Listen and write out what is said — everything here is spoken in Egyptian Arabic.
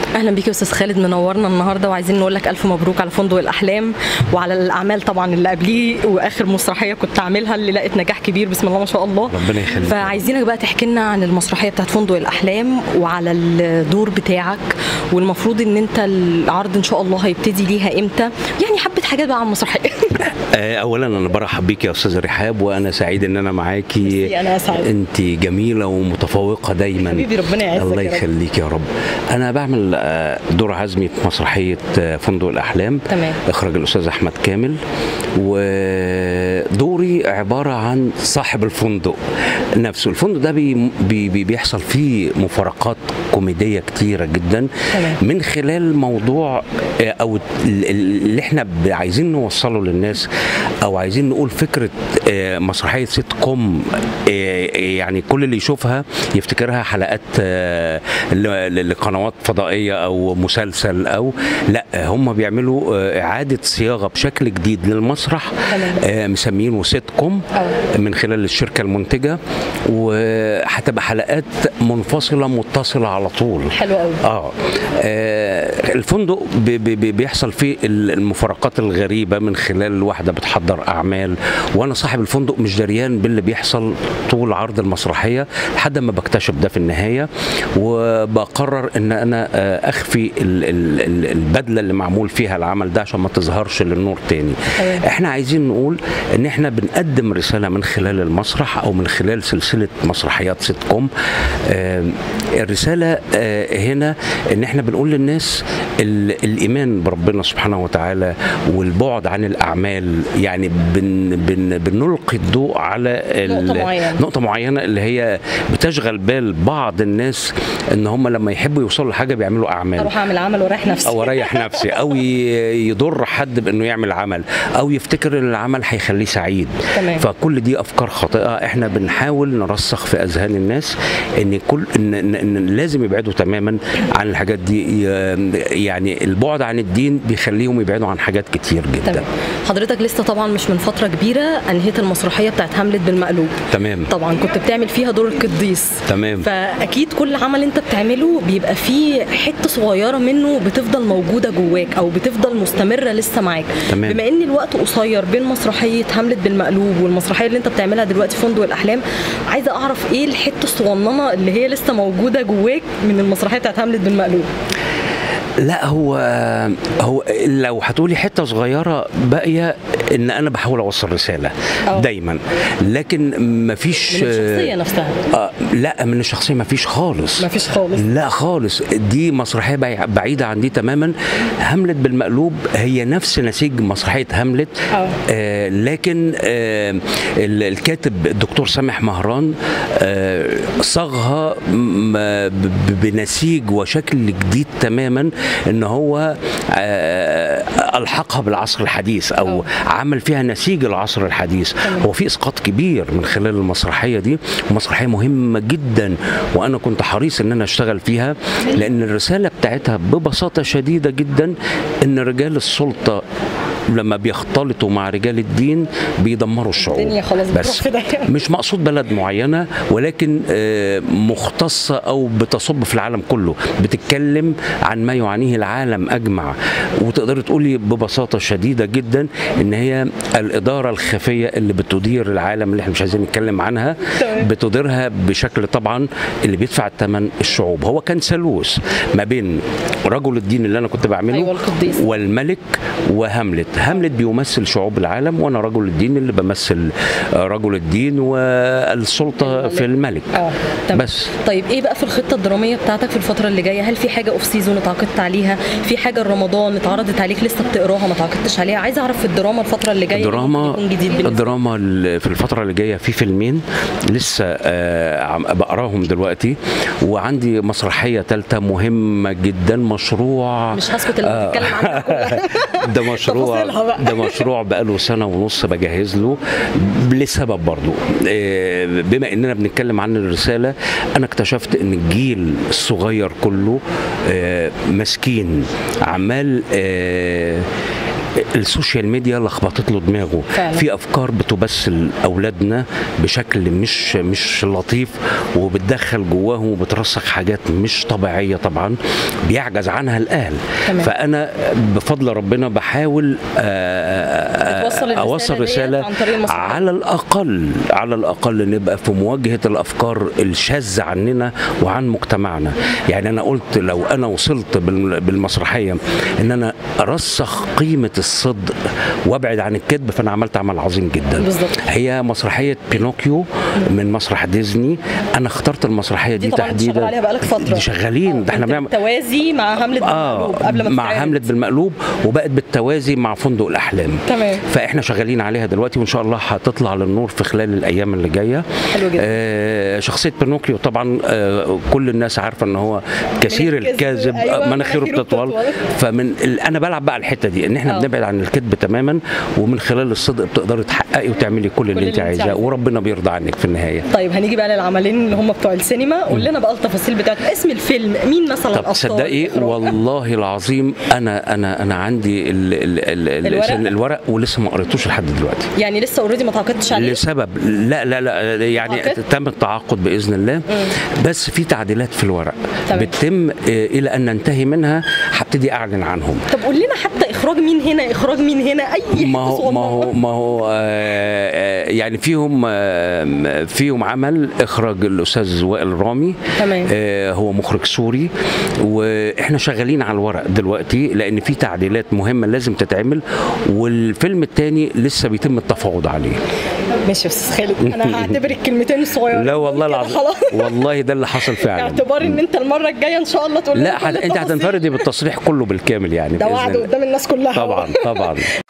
اهلا بيك يا استاذ خالد منورنا النهارده وعايزين نقول لك الف مبروك على فندق الاحلام وعلى الاعمال طبعا اللي قبليه واخر مسرحيه كنت عاملها اللي لقت نجاح كبير بسم الله ما شاء الله ربنا يخليك. فعايزينك بقى تحكي لنا عن المسرحيه بتاعت فندق الاحلام وعلى الدور بتاعك والمفروض ان انت العرض ان شاء الله هيبتدي ليها امتى يعني حبه حاجات بقى عن المسرحيه آه، اولا انا برحب بيك يا استاذ رحاب وانا سعيد ان انا معاكي ميرسي، أنا أسعد. انت جميله ومتفوقه دايما حبيبي، ربنا يعزك الله يا رب. يخليك يا رب انا بعمل آه، دور عزمي في مسرحيه آه، فندق الاحلام تمام. اخراج الاستاذ احمد كامل ودوري عباره عن صاحب الفندق نفسه الفندق ده بي بي بي بيحصل فيه مفارقات كوميديه كتيره جدا تمام. من خلال موضوع آه، او ال- ال- اللي احنا ب- عايزين نوصله للناس او عايزين نقول فكره آه، مسرحيه سيت كوم آه، يعني كل اللي يشوفها يفتكرها حلقات آه، ل- ل- لقنوات فضائيه او مسلسل او لا هم بيعملوا آه، اعاده صياغه بشكل جديد للمسرح تمام. آه، مسمينه سيت كوم أه. من خلال الشركه المنتجه وهتبقى حلقات منفصله متصله على طول حلو قوي اه آه، الفندق بي- بي- بي- بيحصل فيه ال- المفارقات الغريبه من خلال واحده بتحضر اعمال وانا صاحب الفندق مش دريان باللي بيحصل طول عرض المسرحيه لحد ما بكتشف ده في النهايه وبقرر ان انا آه، اخفي ال- ال- ال- البدله اللي معمول فيها العمل ده عشان ما تظهرش للنور تاني تمام. احنا عايزين نقول ان احنا بنقدم رساله من خلال المسرح او من خلال سلسله مسرحيات سيت كوم آه، الرساله آه، هنا ان احنا بنقول للناس ال- الايمان بربنا سبحانه وتعالى والبعد عن الاعمال يعني بن بن بنلقي الضوء على ال- نقطة معينة. نقطه معينه اللي هي بتشغل بال بعض الناس ان هم لما يحبوا يوصلوا لحاجه بيعملوا اعمال اروح اعمل عمل واريح نفسي او اريح نفسي او ي- يضر حد بانه يعمل عمل او يفتكر ان العمل هيخليه سعيد تمام. فكل دي افكار خاطئه احنا بنحاول نرسخ في اذهان الناس ان كل ان, إن, إن لازم يبعدوا تماما عن الحاجات دي ي- يعني البعد عن الدين بيخليهم يبعدوا عن حاجات كتير جدا تمام حضرتك لسه طبعا مش من فتره كبيره انهيت المسرحيه بتاعت هاملت بالمقلوب تمام طبعا كنت بتعمل فيها دور القديس تمام. فاكيد كل عمل انت بتعمله بيبقى فيه حته صغيره منه بتفضل موجوده جواك او بتفضل مستمره لسه معاك تمام. بما ان الوقت قصير بين مسرحيه هاملت بالمقلوب والمسرحيه اللي انت بتعملها دلوقتي فندق الاحلام عايزه اعرف ايه الحته الصغننه اللي هي لسه موجوده جواك من المسرحيه بتاعت هاملت بالمقلوب لا هو هو لو هتقولي حته صغيره باقيه ان انا بحاول اوصل رساله أه. دايما لكن مفيش من الشخصيه نفسها آه لا من الشخصيه ما فيش خالص مفيش خالص. لا خالص دي مسرحيه بعي- بعيده عن دي تماما هاملت بالمقلوب هي نفس نسيج مسرحيه هاملت آه. آه لكن آه ال- الكاتب الدكتور سامح مهران آه صاغها م- ب- ب- بنسيج وشكل جديد تماما ان هو آه الحقها بالعصر الحديث او أوه. عمل فيها نسيج العصر الحديث تمام. هو في اسقاط كبير من خلال المسرحيه دي ومسرحيه مهمه جدا وانا كنت حريص ان انا اشتغل فيها لان الرساله بتاعتها ببساطه شديده جدا ان رجال السلطه لما بيختلطوا مع رجال الدين بيدمروا الشعوب الدنيا خلاص بتروح بس في داهية. مش مقصود بلد معينه ولكن آه، مختصه او بتصب في العالم كله بتتكلم عن ما يعانيه العالم اجمع وتقدر تقولي ببساطه شديده جدا ان هي الاداره الخفيه اللي بتدير العالم اللي احنا مش عايزين نتكلم عنها تمام. بتديرها بشكل طبعا اللي بيدفع الثمن الشعوب هو كان ثالوث ما بين رجل الدين اللي انا كنت بعمله أيوة، القديس. والملك وهاملت هاملت بيمثل شعوب العالم وانا رجل الدين اللي بمثل آه، رجل الدين والسلطه في الملك اه تمام بس طيب ايه بقى في الخطه الدراميه بتاعتك في الفتره اللي جايه هل في حاجه اوف سيزون اتعاقدت عليها في حاجه رمضان اتعرضت عليك لسه بتقراها ما اتعاقدتش عليها عايزه اعرف في الدراما الفتره اللي جايه إيه الدراما ممكن يكون جديد بالنسبة الدراما ال- في الفترة اللي جاية في فيلمين لسه آه، عم بقراهم دلوقتي وعندي مسرحية ثالثة مهمة جدا مشروع مش هسكت لما تتكلم عنها كلها ده مشروع تفاصيلها بقى. ده مشروع بقاله سنة ونص بجهز له لسبب برضو آه، بما اننا بنتكلم عن الرسالة انا اكتشفت ان الجيل الصغير كله آه، مسكين عمال آه، السوشيال ميديا لخبطت له دماغه فعلا. في افكار بتبث لاولادنا بشكل مش مش لطيف وبتدخل جواهم وبترسخ حاجات مش طبيعيه طبعا بيعجز عنها الاهل تمام. فانا بفضل ربنا بحاول آه، بتوصل الرسالة اوصل ديت رساله عن طريق المسرحية. على الاقل على الاقل نبقى في مواجهه الافكار الشاذه عننا وعن مجتمعنا يعني انا قلت لو انا وصلت بال- بالمسرحيه ان انا ارسخ قيمه الصدق وابعد عن الكذب فانا عملت عمل عظيم جدا بالظبط. هي مسرحيه بينوكيو من مسرح ديزني انا اخترت المسرحيه دي, دي طبعا انت شغال تحديدا عليها بقالك فتره دي شغالين ده احنا بنعمل توازي مع هملت بالمقلوب قبل ما مع تتعرض. هملت بالمقلوب وبقت بالتوازي مع فندق الاحلام تمام. فاحنا شغالين عليها دلوقتي وان شاء الله هتطلع للنور في خلال الايام اللي جايه حلو جدا. آه شخصيه بينوكيو طبعا آه كل الناس عارفه ان هو كثير الكذب، الكذب أيوة، أيوة مناخيره مناخيره بتطول بتطول. فمن ال... انا بلعب بقى الحته دي ان احنا آه. بنبعد عن الكذب تماما ومن خلال الصدق بتقدري تحققي وتعملي كل اللي اللي انت انت عايزاه عايزاه. وربنا بيرضى عنك في النهايه طيب هنيجي بقى للعملين اللي هم بتوع السينما قول لنا بقى التفاصيل بتاعت اسم الفيلم مين مثلا طب الابطال تصدقي الإخراج؟ والله العظيم انا انا انا عندي ال ال ال الورق؟ ال الورق ولسه ما قريتوش لحد دلوقتي يعني لسه اوريدي ما تعاقدتش عليه لسبب لا لا لا يعني تعاقد؟ تم التعاقد باذن الله بس في تعديلات في الورق تمام. بتتم آه، الى ان ننتهي منها هبتدي اعلن عنهم طب قول لنا حتى اخراج مين هنا اخراج مين هنا اي ما حتة هو ما صغننة. هو ما هو آه، آه، يعني فيهم آه، فيهم عمل اخراج الاستاذ وائل رامي تمام. آه، هو مخرج سوري واحنا شغالين على الورق دلوقتي لان في تعديلات مهمه لازم تتعمل والفيلم الثاني لسه بيتم التفاوض عليه ماشي يا استاذ خالد انا هعتبر الكلمتين الصغيرين لا والله كده العظيم خلاص والله ده اللي حصل فعلا اعتبار ان انت المره الجايه ان شاء الله تقول لنا لا كل حت... انت التفاصيل. هتنفردي بالتصريح كله بالكامل يعني ده بإذن وعد الله. قدام الناس كلها طبعا طبعا